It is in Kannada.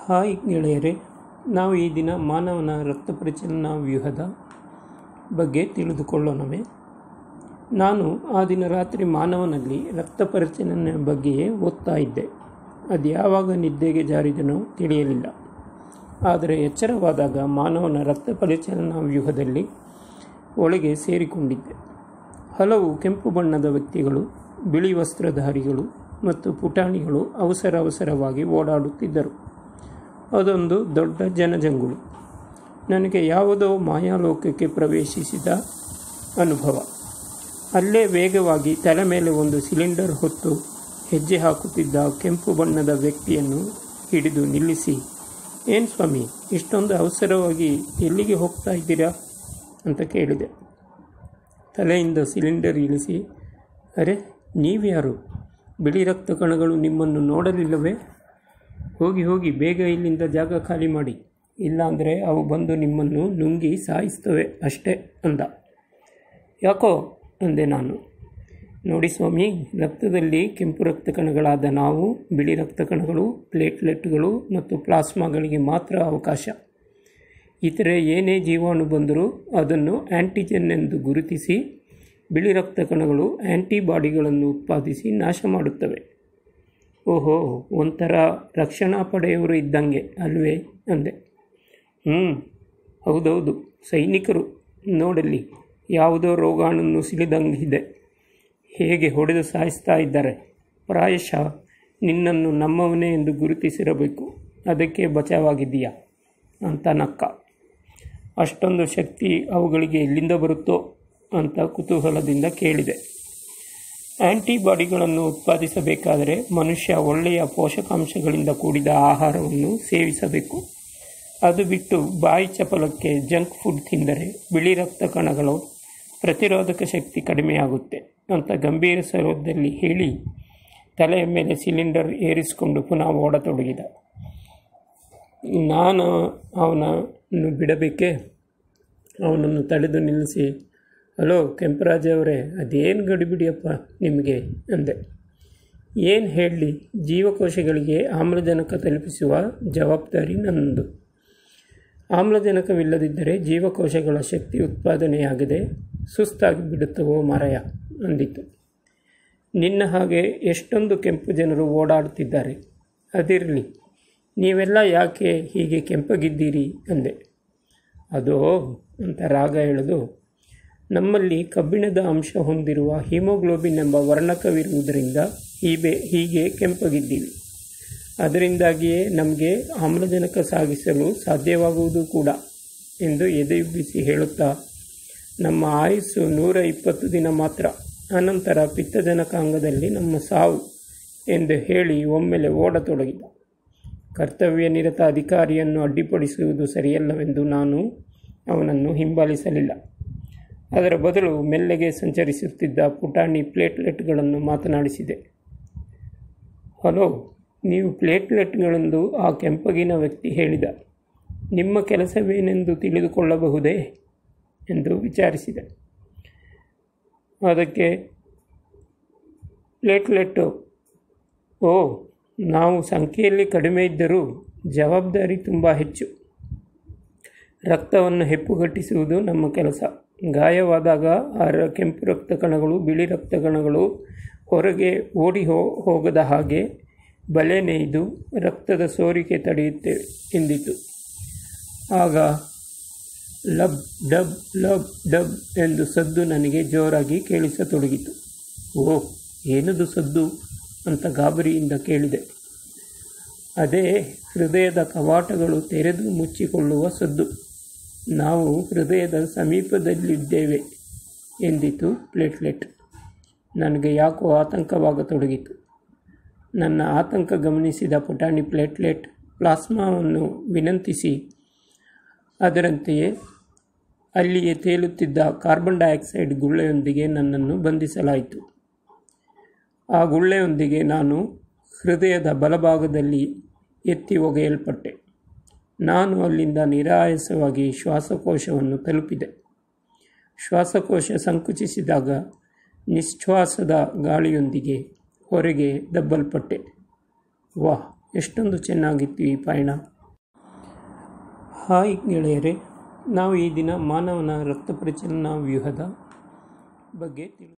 ಹಾಯ್ ಗೆಳೆಯರೇ ನಾವು ಈ ದಿನ ಮಾನವನ ರಕ್ತ ಪರಿಚಲನಾ ವ್ಯೂಹದ ಬಗ್ಗೆ ತಿಳಿದುಕೊಳ್ಳೋಣವೇ ನಾನು ಆ ದಿನ ರಾತ್ರಿ ಮಾನವನಲ್ಲಿ ರಕ್ತ ಪರಿಚಲನೆ ಬಗ್ಗೆಯೇ ಓದ್ತಾ ಇದ್ದೆ ಅದು ಯಾವಾಗ ನಿದ್ದೆಗೆ ಜಾರಿದನೋ ತಿಳಿಯಲಿಲ್ಲ ಆದರೆ ಎಚ್ಚರವಾದಾಗ ಮಾನವನ ರಕ್ತ ಪರಿಚಲನಾ ವ್ಯೂಹದಲ್ಲಿ ಒಳಗೆ ಸೇರಿಕೊಂಡಿದ್ದೆ ಹಲವು ಕೆಂಪು ಬಣ್ಣದ ವ್ಯಕ್ತಿಗಳು ಬಿಳಿ ವಸ್ತ್ರಧಾರಿಗಳು ಮತ್ತು ಪುಟಾಣಿಗಳು ಅವಸರ ಅವಸರವಾಗಿ ಓಡಾಡುತ್ತಿದ್ದರು ಅದೊಂದು ದೊಡ್ಡ ಜನಜಂಗುಳು ನನಗೆ ಯಾವುದೋ ಮಾಯಾಲೋಕಕ್ಕೆ ಪ್ರವೇಶಿಸಿದ ಅನುಭವ ಅಲ್ಲೇ ವೇಗವಾಗಿ ತಲೆ ಮೇಲೆ ಒಂದು ಸಿಲಿಂಡರ್ ಹೊತ್ತು ಹೆಜ್ಜೆ ಹಾಕುತ್ತಿದ್ದ ಕೆಂಪು ಬಣ್ಣದ ವ್ಯಕ್ತಿಯನ್ನು ಹಿಡಿದು ನಿಲ್ಲಿಸಿ ಏನು ಸ್ವಾಮಿ ಇಷ್ಟೊಂದು ಅವಸರವಾಗಿ ಎಲ್ಲಿಗೆ ಹೋಗ್ತಾ ಇದ್ದೀರಾ ಅಂತ ಕೇಳಿದೆ ತಲೆಯಿಂದ ಸಿಲಿಂಡರ್ ಇಳಿಸಿ ಅರೆ ನೀವ್ಯಾರು ಬಿಳಿ ರಕ್ತ ಕಣಗಳು ನಿಮ್ಮನ್ನು ನೋಡಲಿಲ್ಲವೇ ಹೋಗಿ ಹೋಗಿ ಬೇಗ ಇಲ್ಲಿಂದ ಜಾಗ ಖಾಲಿ ಮಾಡಿ ಇಲ್ಲಾಂದರೆ ಅವು ಬಂದು ನಿಮ್ಮನ್ನು ನುಂಗಿ ಸಾಯಿಸ್ತವೆ ಅಷ್ಟೇ ಅಂದ ಯಾಕೋ ಅಂದೆ ನಾನು ನೋಡಿ ಸ್ವಾಮಿ ರಕ್ತದಲ್ಲಿ ಕೆಂಪು ರಕ್ತ ಕಣಗಳಾದ ನಾವು ಬಿಳಿ ರಕ್ತ ಕಣಗಳು ಪ್ಲೇಟ್ಲೆಟ್ಗಳು ಮತ್ತು ಪ್ಲಾಸ್ಮಾಗಳಿಗೆ ಮಾತ್ರ ಅವಕಾಶ ಇತರೆ ಏನೇ ಜೀವಾಣು ಬಂದರೂ ಅದನ್ನು ಆ್ಯಂಟಿಜನ್ ಎಂದು ಗುರುತಿಸಿ ಬಿಳಿ ರಕ್ತ ಕಣಗಳು ಆ್ಯಂಟಿಬಾಡಿಗಳನ್ನು ಉತ್ಪಾದಿಸಿ ನಾಶ ಮಾಡುತ್ತವೆ ಓಹೋ ಒಂಥರ ರಕ್ಷಣಾ ಪಡೆಯವರು ಇದ್ದಂಗೆ ಅಲ್ವೇ ಅಂದೆ ಹ್ಞೂ ಹೌದೌದು ಸೈನಿಕರು ನೋಡಲಿ ಯಾವುದೋ ರೋಗಾಣನ್ನು ಸಿಲಿದಂಗಿದೆ ಹೇಗೆ ಹೊಡೆದು ಸಾಯಿಸ್ತಾ ಇದ್ದಾರೆ ಪ್ರಾಯಶಃ ನಿನ್ನನ್ನು ನಮ್ಮವನೇ ಎಂದು ಗುರುತಿಸಿರಬೇಕು ಅದಕ್ಕೆ ಬಚಾವಾಗಿದ್ದೀಯಾ ಅಂತ ನಕ್ಕ ಅಷ್ಟೊಂದು ಶಕ್ತಿ ಅವುಗಳಿಗೆ ಎಲ್ಲಿಂದ ಬರುತ್ತೋ ಅಂತ ಕುತೂಹಲದಿಂದ ಕೇಳಿದೆ ಆ್ಯಂಟಿಬಾಡಿಗಳನ್ನು ಉತ್ಪಾದಿಸಬೇಕಾದರೆ ಮನುಷ್ಯ ಒಳ್ಳೆಯ ಪೋಷಕಾಂಶಗಳಿಂದ ಕೂಡಿದ ಆಹಾರವನ್ನು ಸೇವಿಸಬೇಕು ಅದು ಬಿಟ್ಟು ಬಾಯಿ ಚಪಲಕ್ಕೆ ಜಂಕ್ ಫುಡ್ ತಿಂದರೆ ಬಿಳಿ ರಕ್ತ ಕಣಗಳು ಪ್ರತಿರೋಧಕ ಶಕ್ತಿ ಕಡಿಮೆಯಾಗುತ್ತೆ ಅಂತ ಗಂಭೀರ ಸ್ವರದಲ್ಲಿ ಹೇಳಿ ತಲೆಯ ಮೇಲೆ ಸಿಲಿಂಡರ್ ಏರಿಸಿಕೊಂಡು ಪುನಃ ಓಡತೊಡಗಿದ ನಾನು ಅವನನ್ನು ಬಿಡಬೇಕೆ ಅವನನ್ನು ತಡೆದು ನಿಲ್ಲಿಸಿ ಹಲೋ ಕೆಂಪರಾಜ ಅವರೇ ಅದೇನು ಗಡಿಬಿಡಿಯಪ್ಪ ನಿಮಗೆ ಅಂದೆ ಏನು ಹೇಳಲಿ ಜೀವಕೋಶಗಳಿಗೆ ಆಮ್ಲಜನಕ ತಲುಪಿಸುವ ಜವಾಬ್ದಾರಿ ನನ್ನದು ಆಮ್ಲಜನಕವಿಲ್ಲದಿದ್ದರೆ ಜೀವಕೋಶಗಳ ಶಕ್ತಿ ಉತ್ಪಾದನೆಯಾಗದೆ ಸುಸ್ತಾಗಿ ಬಿಡುತ್ತವೋ ಮರಯ ಅಂದಿತು ನಿನ್ನ ಹಾಗೆ ಎಷ್ಟೊಂದು ಕೆಂಪು ಜನರು ಓಡಾಡುತ್ತಿದ್ದಾರೆ ಅದಿರಲಿ ನೀವೆಲ್ಲ ಯಾಕೆ ಹೀಗೆ ಕೆಂಪಗಿದ್ದೀರಿ ಅಂದೆ ಅದೋ ಅಂತ ರಾಗ ಎಳೆದು ನಮ್ಮಲ್ಲಿ ಕಬ್ಬಿಣದ ಅಂಶ ಹೊಂದಿರುವ ಹಿಮೋಗ್ಲೋಬಿನ್ ಎಂಬ ವರ್ಣಕವಿರುವುದರಿಂದ ಹೀಗೆ ಹೀಗೆ ಕೆಂಪಗಿದ್ದೀವಿ ಅದರಿಂದಾಗಿಯೇ ನಮಗೆ ಆಮ್ಲಜನಕ ಸಾಗಿಸಲು ಸಾಧ್ಯವಾಗುವುದು ಕೂಡ ಎಂದು ಎದೆಯುಬ್ಬಿಸಿ ಹೇಳುತ್ತಾ ನಮ್ಮ ಆಯುಸ್ಸು ನೂರ ಇಪ್ಪತ್ತು ದಿನ ಮಾತ್ರ ಅನಂತರ ಪಿತ್ತಜನಕಾಂಗದಲ್ಲಿ ನಮ್ಮ ಸಾವು ಎಂದು ಹೇಳಿ ಒಮ್ಮೆಲೆ ಓಡತೊಡಗಿದ ಕರ್ತವ್ಯ ನಿರತ ಅಧಿಕಾರಿಯನ್ನು ಅಡ್ಡಿಪಡಿಸುವುದು ಸರಿಯಲ್ಲವೆಂದು ನಾನು ಅವನನ್ನು ಹಿಂಬಾಲಿಸಲಿಲ್ಲ ಅದರ ಬದಲು ಮೆಲ್ಲಗೆ ಸಂಚರಿಸುತ್ತಿದ್ದ ಪುಟಾಣಿ ಪ್ಲೇಟ್ಲೆಟ್ಗಳನ್ನು ಮಾತನಾಡಿಸಿದೆ ಹಲೋ ನೀವು ಪ್ಲೇಟ್ಲೆಟ್ಗಳೆಂದು ಆ ಕೆಂಪಗಿನ ವ್ಯಕ್ತಿ ಹೇಳಿದ ನಿಮ್ಮ ಕೆಲಸವೇನೆಂದು ತಿಳಿದುಕೊಳ್ಳಬಹುದೇ ಎಂದು ವಿಚಾರಿಸಿದೆ ಅದಕ್ಕೆ ಪ್ಲೇಟ್ಲೆಟ್ಟು ಓ ನಾವು ಸಂಖ್ಯೆಯಲ್ಲಿ ಕಡಿಮೆ ಇದ್ದರೂ ಜವಾಬ್ದಾರಿ ತುಂಬ ಹೆಚ್ಚು ರಕ್ತವನ್ನು ಹೆಪ್ಪುಗಟ್ಟಿಸುವುದು ನಮ್ಮ ಕೆಲಸ ಗಾಯವಾದಾಗ ಆ ಕೆಂಪು ರಕ್ತ ಕಣಗಳು ಬಿಳಿ ರಕ್ತ ಕಣಗಳು ಹೊರಗೆ ಓಡಿ ಹೋ ಹೋಗದ ಹಾಗೆ ಬಲೆ ನೇಯ್ದು ರಕ್ತದ ಸೋರಿಕೆ ತಡೆಯುತ್ತೇವೆ ಎಂದಿತು ಆಗ ಲಬ್ ಡಬ್ ಲಬ್ ಡಬ್ ಎಂದು ಸದ್ದು ನನಗೆ ಜೋರಾಗಿ ಕೇಳಿಸತೊಡಗಿತು ಓಹ್ ಏನದು ಸದ್ದು ಅಂತ ಗಾಬರಿಯಿಂದ ಕೇಳಿದೆ ಅದೇ ಹೃದಯದ ಕವಾಟಗಳು ತೆರೆದು ಮುಚ್ಚಿಕೊಳ್ಳುವ ಸದ್ದು ನಾವು ಹೃದಯದ ಸಮೀಪದಲ್ಲಿದ್ದೇವೆ ಎಂದಿತು ಪ್ಲೇಟ್ಲೆಟ್ ನನಗೆ ಯಾಕೋ ಆತಂಕವಾಗತೊಡಗಿತು ನನ್ನ ಆತಂಕ ಗಮನಿಸಿದ ಪುಟಾಣಿ ಪ್ಲೇಟ್ಲೆಟ್ ಪ್ಲಾಸ್ಮಾವನ್ನು ವಿನಂತಿಸಿ ಅದರಂತೆಯೇ ಅಲ್ಲಿಯೇ ತೇಲುತ್ತಿದ್ದ ಕಾರ್ಬನ್ ಡೈಆಕ್ಸೈಡ್ ಗುಳ್ಳೆಯೊಂದಿಗೆ ನನ್ನನ್ನು ಬಂಧಿಸಲಾಯಿತು ಆ ಗುಳ್ಳೆಯೊಂದಿಗೆ ನಾನು ಹೃದಯದ ಬಲಭಾಗದಲ್ಲಿ ಎತ್ತಿ ಒಗೆಯಲ್ಪಟ್ಟೆ ನಾನು ಅಲ್ಲಿಂದ ನಿರಾಯಾಸವಾಗಿ ಶ್ವಾಸಕೋಶವನ್ನು ತಲುಪಿದೆ ಶ್ವಾಸಕೋಶ ಸಂಕುಚಿಸಿದಾಗ ನಿಶ್ವಾಸದ ಗಾಳಿಯೊಂದಿಗೆ ಹೊರಗೆ ದಬ್ಬಲ್ಪಟ್ಟೆ ವಾಹ್ ಎಷ್ಟೊಂದು ಚೆನ್ನಾಗಿತ್ತು ಈ ಪಯಣ ಹಾಯ್ ಗೆಳೆಯರೇ ನಾವು ಈ ದಿನ ಮಾನವನ ರಕ್ತ ಪರಿಚಲನಾ ವ್ಯೂಹದ ಬಗ್ಗೆ ತಿಳಿ